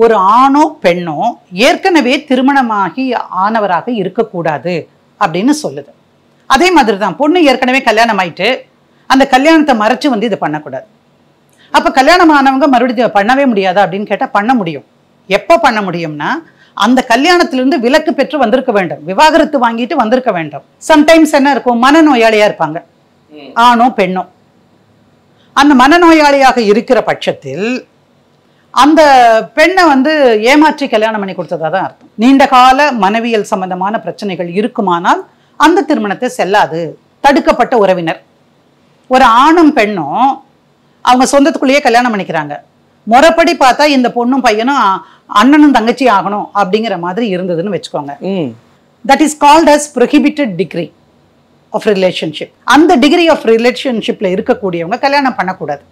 ஒரு ஆணோ பெண்ணோ ஏற்கனவே திருமணமாகி ஆனவராக இருக்கக்கூடாது அப்படின்னு சொல்லுது அதே மாதிரி தான் பொண்ணு ஏற்கனவே கல்யாணம் ஆயிட்டு அந்த கல்யாணத்தை மறைச்சு வந்து இதை பண்ணக்கூடாது அப்ப கல்யாணம் ஆனவங்க மறுபடியும் பண்ணவே முடியாதா அப்படின்னு கேட்டா பண்ண முடியும் எப்போ பண்ண முடியும்னா அந்த கல்யாணத்திலிருந்து விலக்கு பெற்று வந்திருக்க வேண்டும் விவாகரத்து வாங்கிட்டு வந்திருக்க வேண்டும் சம்டைம்ஸ் என்ன இருக்கும் மனநோயாளியா இருப்பாங்க ஆணோ பெண்ணோ அந்த மனநோயாளியாக இருக்கிற பட்சத்தில் அந்த பெண்ணை வந்து ஏமாற்றி கல்யாணம் பண்ணி கொடுத்ததா தான் அர்த்தம் நீண்ட கால மனவியல் சம்பந்தமான பிரச்சனைகள் இருக்குமானால் அந்த திருமணத்தை செல்லாது தடுக்கப்பட்ட உறவினர் ஒரு ஆணும் பெண்ணும் அவங்க சொந்தத்துக்குள்ளேயே கல்யாணம் பண்ணிக்கிறாங்க முறைப்படி பார்த்தா இந்த பொண்ணும் பையனும் அ- அண்ணனும் தங்கச்சி ஆகணும் அப்படிங்கிற மாதிரி இருந்ததுன்னு வச்சுக்கோங்க hmm that is called as prohibited degree of relationship அந்த டிகிரி ஆஃப் ரிலேஷன்ஷிப்ல இருக்கக்கூடியவங்க கல்யாணம் பண்ணக்கூடாது